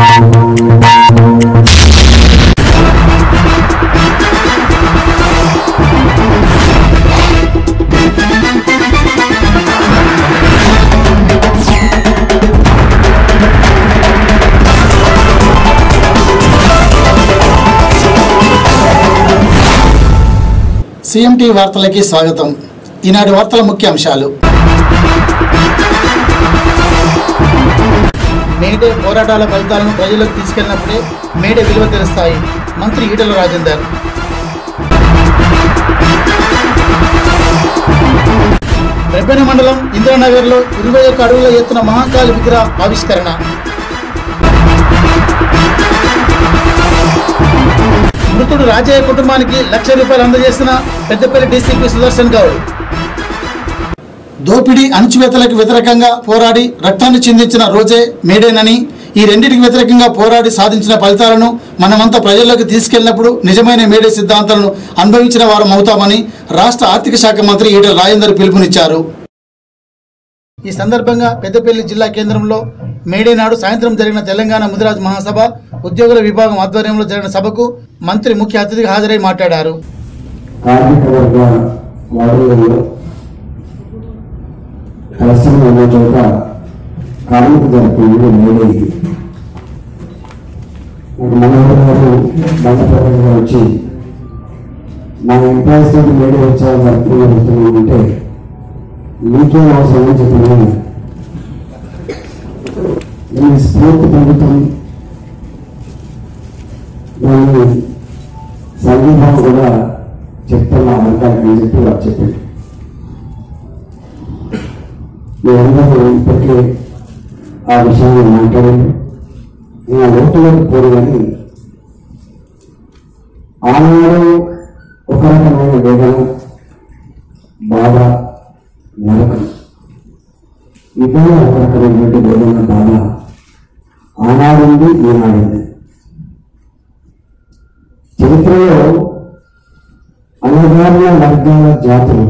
CMT వార్తలకి స్వాగతం ఈనాటి వార్తల ముఖ్య అంశాలు మేడే పోరాటాల ఫలితాలను ప్రజలకు తీసుకెళ్లినప్పుడే మేడే విలువ తెలుస్తాయి మంత్రి ఈటల రాజేందర్ రెబ్బెన మండలం ఇంద్రానగర్లో ఇరవై ఒక్క అడుగుల ఎత్తున మహాకాళి విగ్రహ ఆవిష్కరణ మృతుడు రాజయ్య కుటుంబానికి లక్ష రూపాయలు అందజేసిన పెద్దపల్లి డీసీపీ సుదర్శన్ గౌడ్ దోపిడీ అణచివేతలకు వ్యతిరేకంగా పోరాడి రక్తాన్ని చిందించిన రోజే మేడేనని ఈ రెండింటికి వ్యతిరేకంగా పోరాడి సాధించిన ఫలితాలను మనమంతా ప్రజల్లోకి తీసుకెళ్లినప్పుడు నిజమైన మేడే సిద్ధాంతాలను అనుభవించిన వారం అవుతామని రాష్ట్ర ఆర్థిక శాఖ మంత్రి ఈటల రాజేందర్ పిలుపునిచ్చారు ఈ సందర్భంగా పెద్దపల్లి జిల్లా కేంద్రంలో మేడే నాడు సాయంత్రం జరిగిన తెలంగాణ ముదిరాజ్ మహాసభ ఉద్యోగుల విభాగం ఆధ్వర్యంలో జరిగిన సభకు మంత్రి ముఖ్య అతిథిగా హాజరై మాట్లాడారు కార్మిక వర్గ వాడులలో కష్టం ఉన్న చోట కార్మిక జరిపేది మేడేది నాకు మనోహర్ గారు బండప్రకాష్ గారు వచ్చి నా ఎంప్లాయీస్ తోటి మేడే వచ్చారు జరుపుకుంటే మీకేం అవసరం అని చెప్పి నేను నేను స్ఫూర్తి ప్రభుత్వం దాన్ని సంగీతం కూడా చెప్తున్నా అంటానికి అని చెప్పి వారు చెప్పింది మీరందరూ ఇప్పటికే ఆ విషయాన్ని మాట్లాడారు నేను ఆ లోతులోకి పోరు కానీ ఆనాడు ఒక రకమైన వేదన బాధ నరకం ఇప్పుడు ఒక రకమైనటువంటి వేదన బాధ ఆనాడుంది ఈనాడుంది చరిత్రలో అనగారిన వర్గాల జాతులు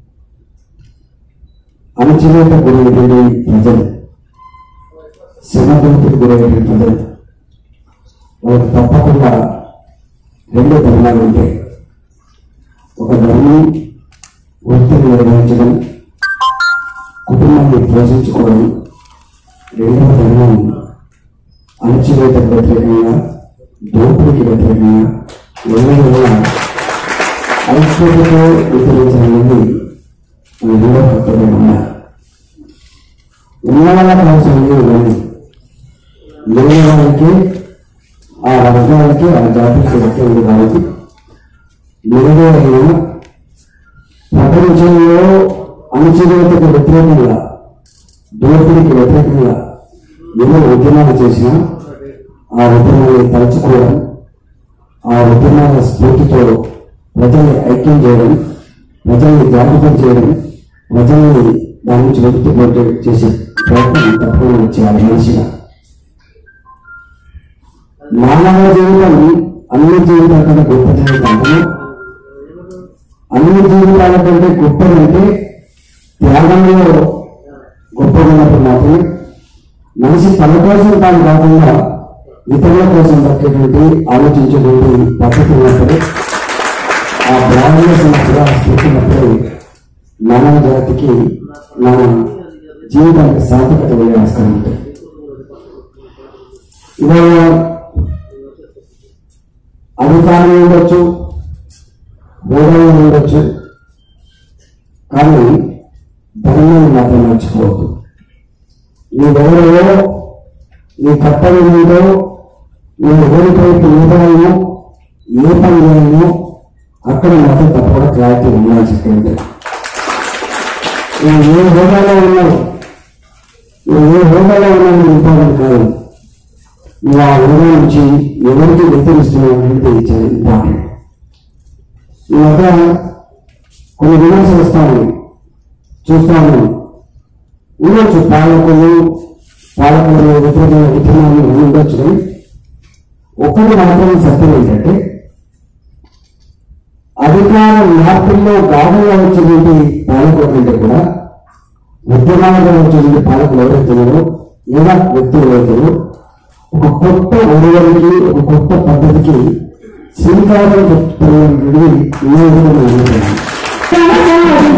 అణచివేత గురైనటువంటి ప్రజలు శ్రమదోపికి గురైనటువంటి ప్రజలు వాళ్ళకి తప్పకుండా రెండు ధర్మాలు ఉంటాయి ఒక ధర్మం వృత్తిని నిర్వహించడం కుటుంబాన్ని పోషించుకోవడం రెండవ ధర్మం అణచివేతకు వ్యతిరేకంగా దోపిడీకి వ్యతిరేకంగా ఎవరైనా ఐక్యతతో వ్యతిరేకించాలని మన రెండో కర్తవ్యం ఉన్నారు ఉన్న వాళ్ళ కోసం లేదు లేని వాళ్ళకి ఆ వర్గాలకి ఆ జాతికి వ్యక్తి కాబట్టి మెరుగైన ప్రపంచంలో అణచివేతకు వ్యతిరేకంగా దోపిడీకి వ్యతిరేకంగా ఎన్నో ఉద్యమాలు చేసినా ఆ ఉద్యమాన్ని తలుచుకోవడం ఆ ఉద్యమాల స్ఫూర్తితో ప్రజల్ని ఐక్యం చేయడం ప్రజల్ని జాగృతం చేయడం ప్రజల్ని దాని నుంచి వెతుకుపోతే చేసే ప్రయత్నం తప్పకుండా చేయాలి మనిషిగా మానవ జీవితం అన్ని జీవితాల కంటే గొప్పదని కంటే అన్ని జీవితాల కంటే గొప్పదంటే త్యాగంలో గొప్పగా ఉన్నప్పుడు మాత్రమే మనిషి తన కోసం తాను కాకుండా ఇతరుల కోసం బతికేటువంటి ఆలోచించేటువంటి పద్ధతి ఉన్నప్పుడే ఆ బ్రాహ్మణ ఉన్నప్పుడు ఆ స్థితి ఉన్నప్పుడు మానవ జాతికి మన జీవితానికి సార్థకత వెళ్ళే ఆస్కారం ఉంటుంది ఇవాళ అధికారం ఉండొచ్చు హోదా ఉండొచ్చు కానీ ధర్మాన్ని మాత్రం మర్చిపోవద్దు నీవెవరో నీ కర్తవ్యం ఏంటో నేను ఎవరిపైపు నిలబడాలను ఏ పని చేయాలను అక్కడ మాత్రం తప్పకుండా క్లారిటీ ఉండాలని చెప్పండి నువ్వు ఏ హోదాలో ఉన్నావు నువ్వు ఏ హోదాలో ఉన్నావు ఇంపార్టెంట్ కాదు నువ్వు ఆ హోదా నుంచి ఎవరికి వ్యతిరిస్తున్నావు అనేది చాలా ఇంపార్టెంట్ ఈ మధ్య కొన్ని విమర్శలు వస్తా ఉన్నాయి చూస్తాను ఉండొచ్చు పాలకులు పాలకులు వ్యతిరేకంగా విధానాలు ఉండొచ్చు కానీ ఒక్కటి మాత్రం సత్యం ఏంటంటే అధికార మార్పుల్లో భాగంగా వచ్చినటువంటి పాలకుల కంటే కూడా ఉద్యమాలుగా వచ్చినటువంటి పాలకులు ఎవరైతున్నారో లేదా వ్యక్తులు ఎవరైతారో ఒక కొత్త ఒరవడికి ఒక కొత్త పద్ధతికి శ్రీకారం చెప్తున్నది ఈ విధంగా అనుకుంటున్నాను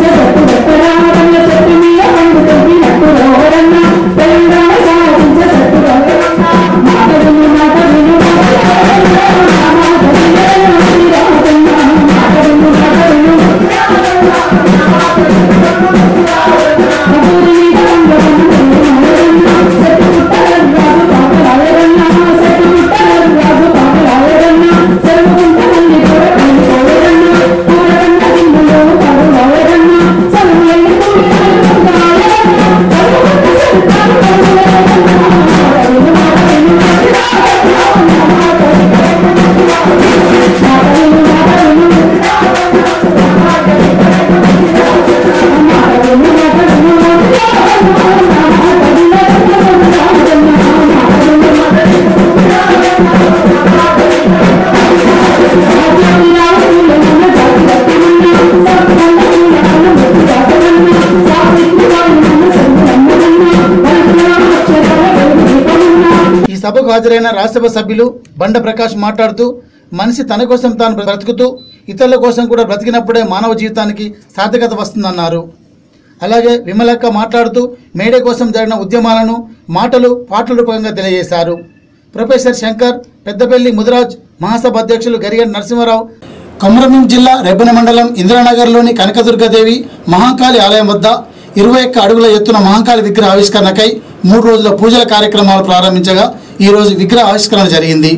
ఈ సభకు హాజరైన రాజ్యసభ సభ్యులు బండ ప్రకాష్ మాట్లాడుతూ మనిషి తన కోసం తాను బ్రతుకుతూ ఇతరుల కోసం కూడా బ్రతికినప్పుడే మానవ జీవితానికి సార్థకత వస్తుందన్నారు అలాగే విమలక్క మాట్లాడుతూ మేడే కోసం జరిగిన ఉద్యమాలను మాటలు పాటల రూపంగా తెలియజేశారు ప్రొఫెసర్ శంకర్ పెద్దపల్లి ముదిరాజ్ మహాసభ అధ్యక్షులు గరిగంటి నరసింహారావు కొమరంభీం జిల్లా రెబ్బన మండలం ఇందిరానగర్లోని కనకదుర్గదేవి మహాకాళి ఆలయం వద్ద ఇరవై ఒక్క అడుగుల ఎత్తున మహాకాళి విగ్రహ ఆవిష్కరణకై మూడు రోజుల పూజల కార్యక్రమాలు ప్రారంభించగా ఈ రోజు విగ్రహ ఆవిష్కరణ జరిగింది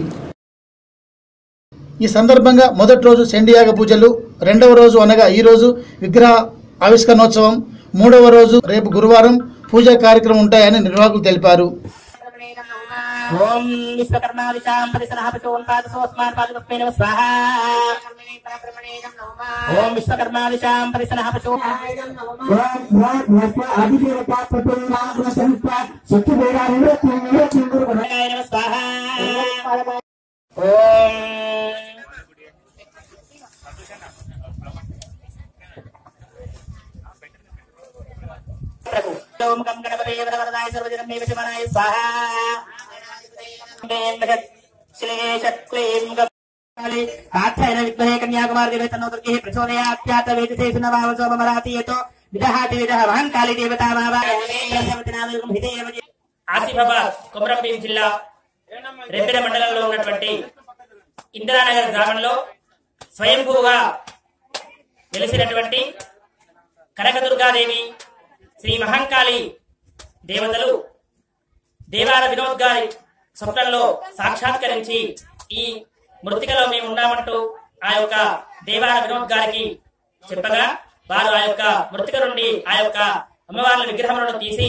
ఈ సందర్భంగా మొదటి రోజు శండియాగ పూజలు రెండవ రోజు అనగా ఈ రోజు విగ్రహ ఆవిష్కరణోత్సవం మూడవ రోజు రేపు గురువారం పూజా కార్యక్రమం ఉంటాయని నిర్వాహకులు తెలిపారు ఓం విశ్వకర్మాదిశాం పరిసరః పశూన్పాదసోస్మాన్ పాదకస్మై నమః స్వాహా ఓం విశ్వకర్మాదిశాం పరిసరః పశూన్ నమః స్వాహా ఓం ఓం గం గణపతే వరవరదాయ సర్వజనమే విషమనాయ స్వాహా ఆఖ్యాన విద్మహే కన్యాకుమారి దేవత నోదుర్గే ప్రచోదయాఖ్యాత వేదసేసు నవామ సోమమరాతి యతో విదహాతి విదహ మహంకాళి దేవతా ఆసిఫాబాద్ కొమరంభీం జిల్లా రెబ్బెర మండలంలో ఉన్నటువంటి ఇందిరానగర్ గ్రామంలో స్వయంభూగా వెలిసినటువంటి కనకదుర్గాదేవి శ్రీ మహంకాళి దేవతలు దేవాల వినోద్ గారి స్వప్నంలో సాక్షాత్కరించి ఈ మృతికలో మేము ఉన్నామంటూ ఆ యొక్క దేవాల వినోద్ గారికి చెప్పగా వారు ఆ యొక్క మృతిక నుండి ఆ యొక్క అమ్మవార్ల విగ్రహములను తీసి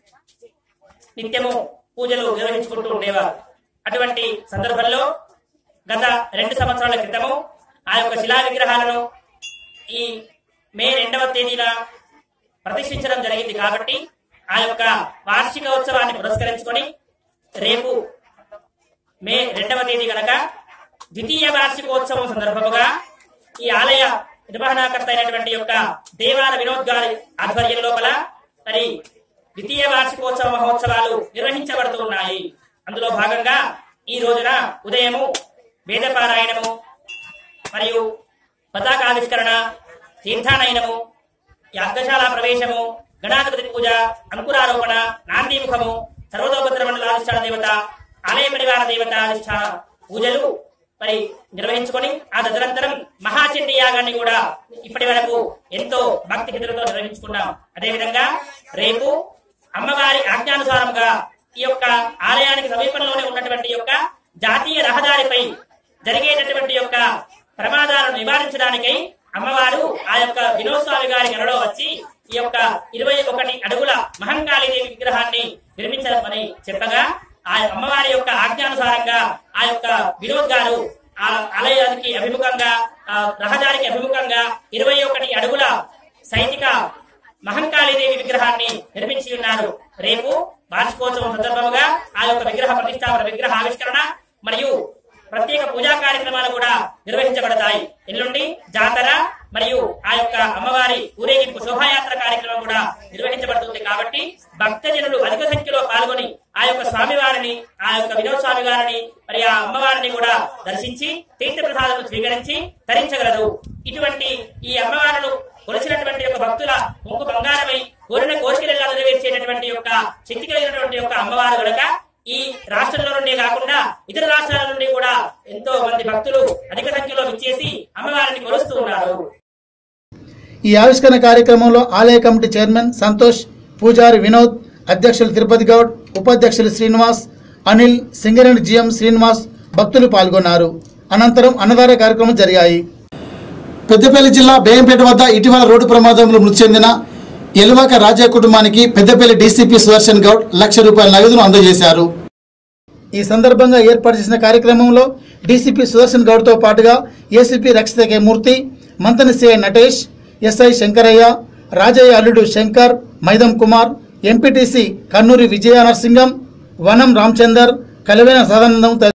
నిత్యము పూజలు నిర్వహించుకుంటూ ఉండేవారు అటువంటి సందర్భంలో గత రెండు సంవత్సరాల క్రితము ఆ యొక్క శిలా విగ్రహాలను ఈ మే రెండవ తేదీన ప్రతిష్ఠించడం జరిగింది కాబట్టి ఆ యొక్క వార్షిక ఉత్సవాన్ని పురస్కరించుకొని రేపు మే రెండవ తేదీ గనక ద్వితీయ వార్షికోత్సవం సందర్భముగా ఈ ఆలయ నిర్వహణాకర్త అయినటువంటి యొక్క దేవాల వినోద్ గారి ఆధ్వర్యం లోపల మరి ద్వితీయ వార్షికోత్సవ మహోత్సవాలు నిర్వహించబడుతూ ఉన్నాయి అందులో భాగంగా ఈ రోజున ఉదయము వేదపారాయణము మరియు పతాకావిష్కరణ తీర్థానయనము యాగశాల ప్రవేశము గణాధిపతి పూజ అంకురారోపణ నాందీముఖము సర్వతోభద్ర మండలాధిష్టాన దేవత ఆలయ పరివార దేవత అధిష్టాన పూజలు మరి నిర్వహించుకొని ఆ తదనంతరం మహాచండి యాగాన్ని కూడా ఇప్పటి వరకు ఎంతో భక్తి హితులతో నిర్వహించుకున్నాం అదేవిధంగా రేపు అమ్మవారి ఆజ్ఞానుసారముగా ఈ యొక్క ఆలయానికి సమీపంలోనే ఉన్నటువంటి ఈ యొక్క జాతీయ రహదారిపై జరిగేటటువంటి యొక్క ప్రమాదాలను నివారించడానికై అమ్మవారు ఆ యొక్క వినోద్ గారి గలలో వచ్చి ఈ యొక్క ఇరవై ఒకటి అడుగుల మహంకాళీదేవి విగ్రహాన్ని నిర్మించమని చెప్పగా ఆ అమ్మవారి యొక్క ఆజ్ఞానుసారంగా ఆ యొక్క వినోద్ గారు ఆ ఆలయానికి అభిముఖంగా ఆ రహదారికి అభిముఖంగా ఇరవై ఒకటి అడుగుల సైనిక మహంకాళీదేవి విగ్రహాన్ని నిర్మించి ఉన్నారు రేపు వార్షికోత్సవం సందర్భముగా ఆ యొక్క విగ్రహ ప్రతిష్టాపన విగ్రహ ఆవిష్కరణ మరియు ప్రత్యేక పూజా కార్యక్రమాలు కూడా నిర్వహించబడతాయి ఎల్లుండి జాతర మరియు ఆ యొక్క అమ్మవారి ఊరేగింపు శోభాయాత్ర కార్యక్రమం కూడా నిర్వహించబడుతుంది కాబట్టి భక్తజనులు అధిక సంఖ్యలో పాల్గొని ఆ యొక్క స్వామివారిని ఆ యొక్క వినోద్ స్వామి వారిని మరి ఆ అమ్మవారిని కూడా దర్శించి తీర్థ ప్రసాదం స్వీకరించి తరించగలరు ఇటువంటి ఈ అమ్మవారును కొలిసినటువంటి యొక్క భక్తుల ముందు బంగారమై కోరిన కోరికలను నెరవేర్చేటటువంటి యొక్క శక్తి కలిగినటువంటి యొక్క అమ్మవారు కనుక ఈ రాష్ట్రంలో నుండి కాకుండా ఇతర రాష్ట్రాల నుండి కూడా ఎంతో మంది భక్తులు అధిక సంఖ్యలో విచ్చేసి అమ్మవారిని కొలుస్తూ ఉన్నారు ఈ ఆవిష్కరణ కార్యక్రమంలో ఆలయ కమిటీ చైర్మన్ సంతోష్ పూజారి వినోద్ అధ్యక్షులు తిరుపతి గౌడ్ ఉపాధ్యక్షులు శ్రీనివాస్ అనిల్ సింగరేణి జిఎం శ్రీనివాస్ భక్తులు పాల్గొన్నారు అనంతరం అన్నదాన కార్యక్రమం జరిగాయి పెద్దపల్లి జిల్లా బేయంపేట వద్ద ఇటీవల రోడ్డు ప్రమాదంలో మృతి చెందిన ఎలువాక రాజా కుటుంబానికి పెద్దపల్లి డీసీపీ సుదర్శన్ గౌడ్ లక్ష రూపాయల నగదును అందజేశారు ఈ సందర్భంగా ఏర్పాటు చేసిన కార్యక్రమంలో డీసీపీ సుదర్శన్ గౌడ్తో పాటుగా ACP Rakshita K Murthy Manthani CI Natesh SI Shankaraiah Rajaiah అల్లుడు శంకర్ మైదం కుమార్ ఎంపీటీసీ కన్నూరి విజయ నరసింగం వనం రామచందర్ కలివేన సదానందం